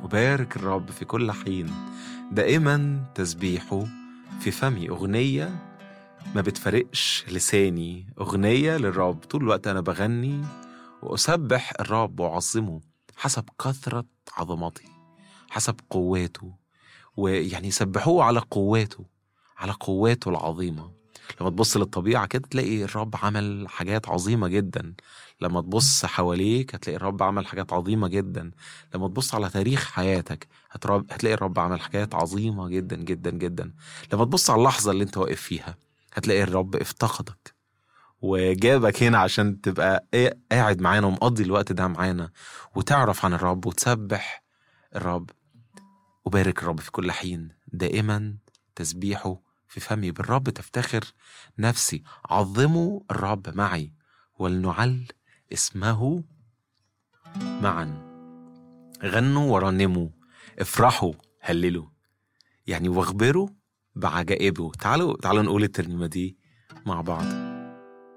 أبارك الرب في كل حين دائما تسبيحه في فمي أغنية ما بتفرقش لساني أغنية للرب طول الوقت أنا بغني وأسبح الرب وأعظمه حسب كثرة عظمته حسب قواته ويعني سبحوه على قواته على قواته العظيمة لما تبص للطبيعة كده تلاقي الرب عمل حاجات عظيمة جدا لما تبص حواليك هتلاقي الرب عمل حاجات عظيمة جدا لما تبص على تاريخ حياتك هتلاقي الرب عمل حاجات عظيمة جدا جدا جدا لما تبص على اللحظة اللي انت واقف فيها هتلاقي الرب افتقدك وجابك هنا عشان تبقى قاعد معانا ومقضي الوقت ده معانا وتعرف عن الرب وتسبح الرب أبارك الرب في كل حين دائما تسبيحه في فمي بالرب تفتخر نفسي عظموا الرب معي ولنعل اسمه معا غنوا ورنموا افرحوا هللوا يعني واخبروا بعجائبه تعالوا تعالوا نقول الترنيمة دي مع بعض